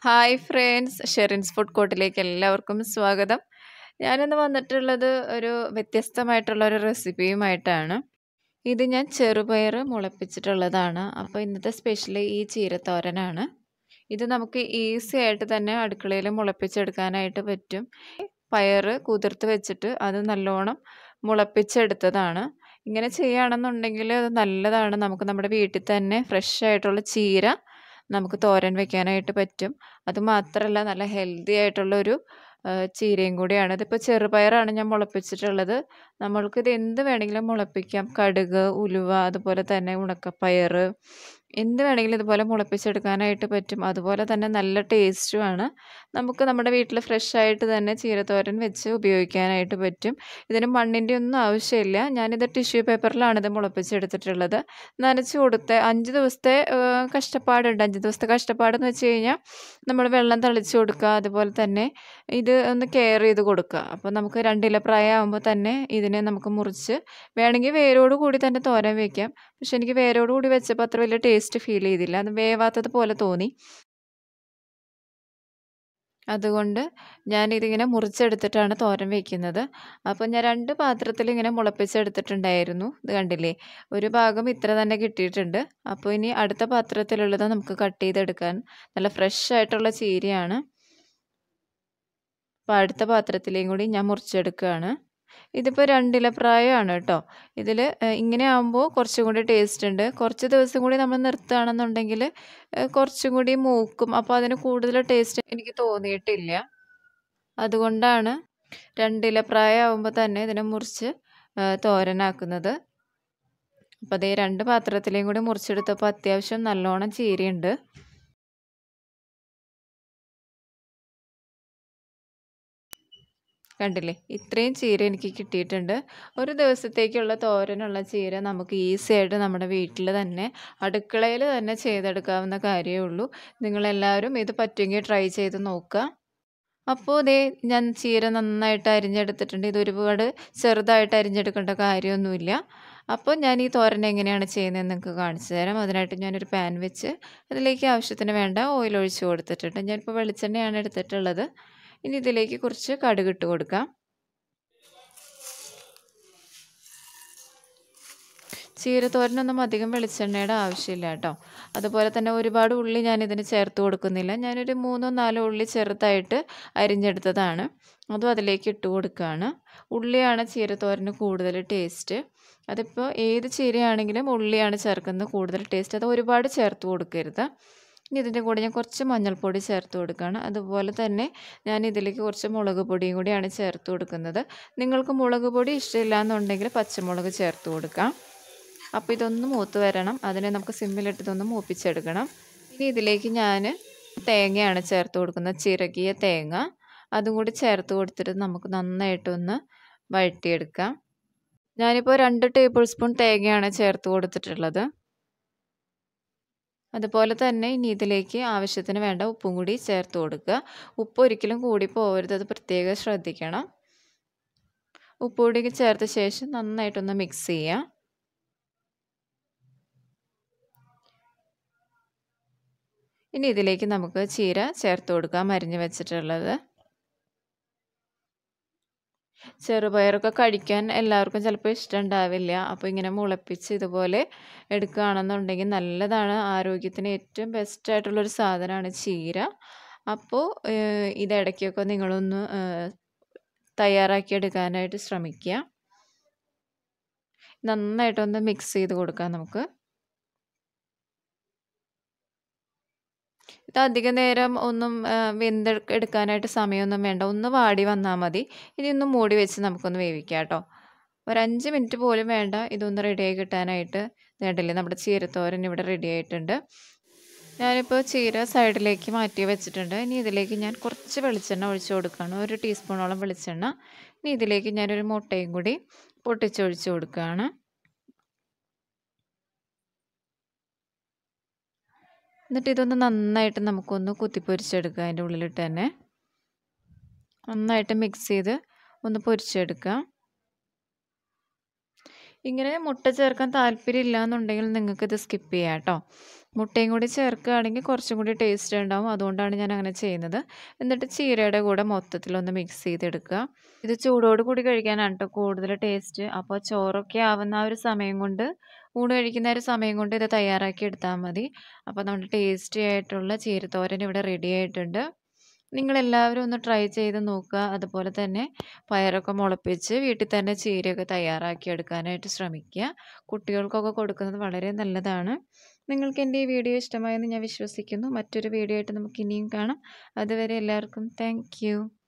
hi friends Sherin's food കോർട്ടിലേക്ക് എല്ലാവർക്കും സ്വാഗതം ഞാനിന്ന് വന്നിട്ടുള്ളത് ഒരു വ്യത്യസ്തമായിട്ടുള്ള ഒരു റെസിപ്പിയുമായിട്ടാണ് ഇത് ഞാൻ ചെറുപയർ മുളപ്പിച്ചിട്ടുള്ളതാണ് അപ്പോൾ ഇന്നത്തെ സ്പെഷ്യൽ ഈ ചീരത്തോരനാണ് ഇത് നമുക്ക് ഈസി ആയിട്ട് തന്നെ അടുക്കളയിൽ മുളപ്പിച്ചെടുക്കാനായിട്ട് പറ്റും പയർ കുതിർത്ത് വെച്ചിട്ട് അത് നല്ലോണം മുളപ്പിച്ചെടുത്തതാണ് ഇങ്ങനെ ചെയ്യുകയാണെന്നുണ്ടെങ്കിൽ അത് നല്ലതാണ് നമുക്ക് നമ്മുടെ വീട്ടിൽ തന്നെ ഫ്രഷ് ആയിട്ടുള്ള ചീര നമുക്ക് തോരൻ വെക്കാനായിട്ട് പറ്റും അതുമാത്രമല്ല നല്ല ഹെൽത്തി ആയിട്ടുള്ളൊരു ചീരയും കൂടിയാണ് ഇതിപ്പോൾ ചെറുപയറാണ് ഞാൻ മുളപ്പിച്ചിട്ടുള്ളത് നമ്മൾക്കിത് എന്ത് വേണമെങ്കിലും മുളപ്പിക്കാം കടുക് ഉലുവ അതുപോലെ തന്നെ ഉണക്കപ്പയർ എന്ത് വേണമെങ്കിലും ഇതുപോലെ മുളപ്പിച്ചെടുക്കാനായിട്ട് പറ്റും അതുപോലെ തന്നെ നല്ല ടേസ്റ്റുമാണ് നമുക്ക് നമ്മുടെ വീട്ടിൽ ഫ്രഷ് ആയിട്ട് തന്നെ ചീരത്തോരൻ വെച്ച് ഉപയോഗിക്കാനായിട്ട് പറ്റും ഇതിന് മണ്ണിൻ്റെ ഒന്നും ആവശ്യമില്ല ഞാനിത് ടിഷ്യൂ പേപ്പറിലാണ് ഇത് മുളപ്പിച്ചെടുത്തിട്ടുള്ളത് നനച്ച് കൊടുത്ത് അഞ്ച് ദിവസത്തെ കഷ്ടപ്പാടുണ്ട് അഞ്ച് ദിവസത്തെ കഷ്ടപ്പാടെന്ന് വെച്ച് കഴിഞ്ഞാൽ നമ്മൾ വെള്ളം തളിച്ച് കൊടുക്കുക അതുപോലെ തന്നെ ഇത് ഒന്ന് കെയർ ചെയ്ത് കൊടുക്കുക അപ്പോൾ നമുക്ക് രണ്ടില പ്രായമാകുമ്പോൾ തന്നെ ഇതിനെ നമുക്ക് മുറിച്ച് വേണമെങ്കിൽ വേരോട് കൂടി തന്നെ തോരൻ വയ്ക്കാം പക്ഷെ എനിക്ക് വേരോട് കൂടി വെച്ചപ്പോൾ അത്ര വലിയ ടേസ്റ്റ് ഫീൽ ചെയ്തില്ല അത് വേവാത്തത് പോലെ തോന്നി അതുകൊണ്ട് ഞാനിതിങ്ങനെ മുറിച്ചെടുത്തിട്ടാണ് തോരൻ വയ്ക്കുന്നത് അപ്പോൾ ഞാൻ രണ്ട് പാത്രത്തിൽ ഇങ്ങനെ മുളപ്പിച്ചെടുത്തിട്ടുണ്ടായിരുന്നു ഇത് കണ്ടില്ലേ ഒരു ഭാഗം ഇത്ര തന്നെ കിട്ടിയിട്ടുണ്ട് അപ്പോൾ ഇനി അടുത്ത പാത്രത്തിലുള്ളത് നമുക്ക് കട്ട് ചെയ്തെടുക്കാൻ നല്ല ഫ്രഷ് ആയിട്ടുള്ള ചീരയാണ് അപ്പോൾ അടുത്ത പാത്രത്തിലേയും കൂടി ഞാൻ മുറിച്ചെടുക്കുകയാണ് ഇതിപ്പോൾ രണ്ടില പ്രായമാണ് കേട്ടോ ഇതിൽ ഇങ്ങനെ ആകുമ്പോൾ കുറച്ചും കൂടി ടേസ്റ്റ് ഉണ്ട് കുറച്ച് ദിവസം കൂടി നമ്മൾ നിർത്തുകയാണെന്നുണ്ടെങ്കിൽ കുറച്ചും കൂടി മൂക്കും അപ്പോൾ അതിന് കൂടുതൽ ടേസ്റ്റ് എനിക്ക് തോന്നിയിട്ടില്ല അതുകൊണ്ടാണ് രണ്ടില പ്രായമാകുമ്പോൾ തന്നെ ഇതിനെ മുറിച്ച് തോരനാക്കുന്നത് അപ്പോൾ അതേ രണ്ട് പാത്രത്തിലേയും കൂടി മുറിച്ചെടുത്തപ്പോൾ അത്യാവശ്യം നല്ലോണം ചീരയുണ്ട് കണ്ടില്ലേ ഇത്രയും ചീര എനിക്ക് കിട്ടിയിട്ടുണ്ട് ഒരു ദിവസത്തേക്കുള്ള തോരനുള്ള ചീര നമുക്ക് ഈസി ആയിട്ട് നമ്മുടെ വീട്ടിൽ തന്നെ അടുക്കളയിൽ തന്നെ ചെയ്തെടുക്കാവുന്ന കാര്യമേ ഉള്ളൂ നിങ്ങളെല്ലാവരും ഇത് പറ്റുമെങ്കിൽ ട്രൈ ചെയ്ത് നോക്കുക അപ്പോൾ ഇതേ ഞാൻ ചീര നന്നായിട്ട് അരിഞ്ഞെടുത്തിട്ടുണ്ട് ഇത് ഒരുപാട് ചെറുതായിട്ട് അരിഞ്ഞെടുക്കേണ്ട കാര്യമൊന്നുമില്ല അപ്പോൾ ഞാൻ ഈ തോരൻ എങ്ങനെയാണ് ചെയ്യുന്നതെന്ന് നിങ്ങൾക്ക് കാണിച്ചു തരാം അതിനായിട്ട് ഞാനൊരു പാൻ വെച്ച് അതിലേക്ക് ആവശ്യത്തിന് വേണ്ട ഓയിൽ ഒഴിച്ച് കൊടുത്തിട്ടുണ്ട് ഞാനിപ്പോൾ വെളിച്ചെണ്ണയാണ് എടുത്തിട്ടുള്ളത് ഇനി ഇതിലേക്ക് കുറച്ച് കടുക് ഇട്ട് കൊടുക്കാം ചീരത്തോരനൊന്നും അധികം വെളിച്ചെണ്ണയുടെ ആവശ്യമില്ല കേട്ടോ അതുപോലെ തന്നെ ഒരുപാട് ഉള്ളി ഞാൻ ഇതിന് ചേർത്ത് കൊടുക്കുന്നില്ല ഞാനൊരു മൂന്നോ നാലോ ഉള്ളി ചെറുതായിട്ട് അരിഞ്ഞെടുത്തതാണ് അതും അതിലേക്ക് ഇട്ട് കൊടുക്കുകയാണ് ഉള്ളിയാണ് ചീരത്തോരന് കൂടുതൽ ടേസ്റ്റ് അതിപ്പോൾ ഏത് ചീരയാണെങ്കിലും ഉള്ളിയാണ് ചേർക്കുന്നത് കൂടുതൽ ടേസ്റ്റ് അത് ഒരുപാട് ചേർത്ത് കൊടുക്കരുത് ഇനി ഇതിൻ്റെ കൂടെ ഞാൻ കുറച്ച് മഞ്ഞൾപ്പൊടി ചേർത്ത് കൊടുക്കുകയാണ് അതുപോലെ തന്നെ ഞാൻ ഇതിലേക്ക് കുറച്ച് മുളക് പൊടിയും കൂടിയാണ് ചേർത്ത് കൊടുക്കുന്നത് നിങ്ങൾക്ക് മുളക് പൊടി ഇഷ്ടമില്ല എന്നുണ്ടെങ്കിൽ പച്ചമുളക് ചേർത്ത് കൊടുക്കാം അപ്പോൾ ഇതൊന്ന് മൂത്ത് വരണം അതിനെ നമുക്ക് സിമ്മിലിട്ട് ഇതൊന്ന് മൂപ്പിച്ചെടുക്കണം ഇനി ഇതിലേക്ക് ഞാൻ തേങ്ങയാണ് ചേർത്ത് കൊടുക്കുന്നത് ചിരകിയ തേങ്ങ അതും കൂടി ചേർത്ത് കൊടുത്തിട്ട് നമുക്ക് നന്നായിട്ടൊന്ന് വഴറ്റിയെടുക്കാം ഞാനിപ്പോൾ രണ്ട് ടേബിൾ സ്പൂൺ തേങ്ങയാണ് ചേർത്ത് കൊടുത്തിട്ടുള്ളത് അതുപോലെ തന്നെ ഇനി ഇതിലേക്ക് ആവശ്യത്തിന് വേണ്ട ഉപ്പും കൂടി ചേർത്ത് കൊടുക്കുക ഉപ്പ് ഒരിക്കലും കൂടി പോകരുത് അത് പ്രത്യേകം ശ്രദ്ധിക്കണം ഉപ്പ് കൂടി ചേർത്ത ശേഷം നന്നായിട്ടൊന്ന് മിക്സ് ചെയ്യുക ഇനി ഇതിലേക്ക് നമുക്ക് ചീര ചേർത്ത് കൊടുക്കാം അരിഞ്ഞ് വെച്ചിട്ടുള്ളത് ചെറുപയറൊക്കെ കഴിക്കാൻ എല്ലാവർക്കും ചിലപ്പോൾ ഇഷ്ടമുണ്ടാവില്ല അപ്പോൾ ഇങ്ങനെ മുളപ്പിച്ച് ഇതുപോലെ എടുക്കുകയാണെന്നുണ്ടെങ്കിൽ നല്ലതാണ് ആരോഗ്യത്തിന് ഏറ്റവും ബെസ്റ്റ് ആയിട്ടുള്ളൊരു സാധനമാണ് ചീര അപ്പോൾ ഇത് ഇടയ്ക്കൊക്കെ നിങ്ങളൊന്ന് തയ്യാറാക്കി എടുക്കാനായിട്ട് ശ്രമിക്കുക നന്നായിട്ടൊന്ന് മിക്സ് ചെയ്ത് കൊടുക്കാം നമുക്ക് ഇത് അധിക നേരം ഒന്നും വെന്ത് എടുക്കാനായിട്ട് സമയമൊന്നും വേണ്ട ഒന്ന് വാടി വന്നാൽ മതി ഇനി ഒന്ന് മൂടി വെച്ച് നമുക്കൊന്ന് വേവിക്കാം കേട്ടോ ഒരു അഞ്ച് മിനിറ്റ് പോലും വേണ്ട ഇതൊന്ന് റെഡിയായി കിട്ടാനായിട്ട് വേണ്ടില്ലേ നമ്മുടെ ചീരത്തോരൻ ഇവിടെ റെഡി ആയിട്ടുണ്ട് ഞാനിപ്പോൾ ചീര സൈഡിലേക്ക് മാറ്റി വെച്ചിട്ടുണ്ട് ഇനി ഇതിലേക്ക് ഞാൻ കുറച്ച് വെളിച്ചെണ്ണ ഒഴിച്ച് കൊടുക്കുകയാണ് ഒരു ടീസ്പൂണോളം വെളിച്ചെണ്ണ ഇനി ഇതിലേക്ക് ഞാനൊരു മുട്ടയും കൂടി പൊട്ടിച്ചൊഴിച്ച് കൊടുക്കുകയാണ് എന്നിട്ട് ഇതൊന്ന് നന്നായിട്ട് നമുക്കൊന്ന് കുത്തിപ്പൊരിച്ചെടുക്കുക അതിൻ്റെ ഉള്ളിലിട്ട് തന്നെ നന്നായിട്ട് മിക്സ് ചെയ്ത് ഒന്ന് പൊരിച്ചെടുക്കാം ഇങ്ങനെ മുട്ട ചേർക്കാൻ താല്പര്യം ഇല്ല എന്നുണ്ടെങ്കിൽ നിങ്ങൾക്ക് ഇത് സ്കിപ്പ് ചെയ്യാം കേട്ടോ മുട്ടയും കൂടി ചേർക്കുകയാണെങ്കിൽ കുറച്ചും കൂടി ടേസ്റ്റ് ഉണ്ടാവും അതുകൊണ്ടാണ് ഞാൻ അങ്ങനെ ചെയ്യുന്നത് എന്നിട്ട് ചീരയുടെ കൂടെ മൊത്തത്തിലൊന്ന് മിക്സ് ചെയ്തെടുക്കുക ഇത് ചൂടോട് കൂടി കഴിക്കാനാണ് കേട്ടോ കൂടുതൽ ടേസ്റ്റ് അപ്പോൾ ചോറൊക്കെ ആവുന്ന ആ ഒരു സമയം കൊണ്ട് ഊണ് കഴിക്കുന്ന ഒരു സമയം കൊണ്ട് ഇത് തയ്യാറാക്കി എടുത്താൽ മതി അപ്പോൾ നമ്മുടെ ടേസ്റ്റി ആയിട്ടുള്ള ചീരത്തോരൻ ഇവിടെ റെഡി ആയിട്ടുണ്ട് നിങ്ങളെല്ലാവരും ഒന്ന് ട്രൈ ചെയ്ത് നോക്കുക അതുപോലെ തന്നെ പയറൊക്കെ മുളപ്പിച്ച് വീട്ടിൽ തന്നെ ചീരയൊക്കെ തയ്യാറാക്കി എടുക്കാനായിട്ട് ശ്രമിക്കുക കുട്ടികൾക്കൊക്കെ കൊടുക്കുന്നത് വളരെ നല്ലതാണ് നിങ്ങൾക്ക് എൻ്റെ ഈ വീഡിയോ ഇഷ്ടമായെന്ന് ഞാൻ വിശ്വസിക്കുന്നു മറ്റൊരു വീഡിയോ ആയിട്ട് നമുക്ക് ഇനിയും കാണാം അതുവരെ എല്ലാവർക്കും താങ്ക്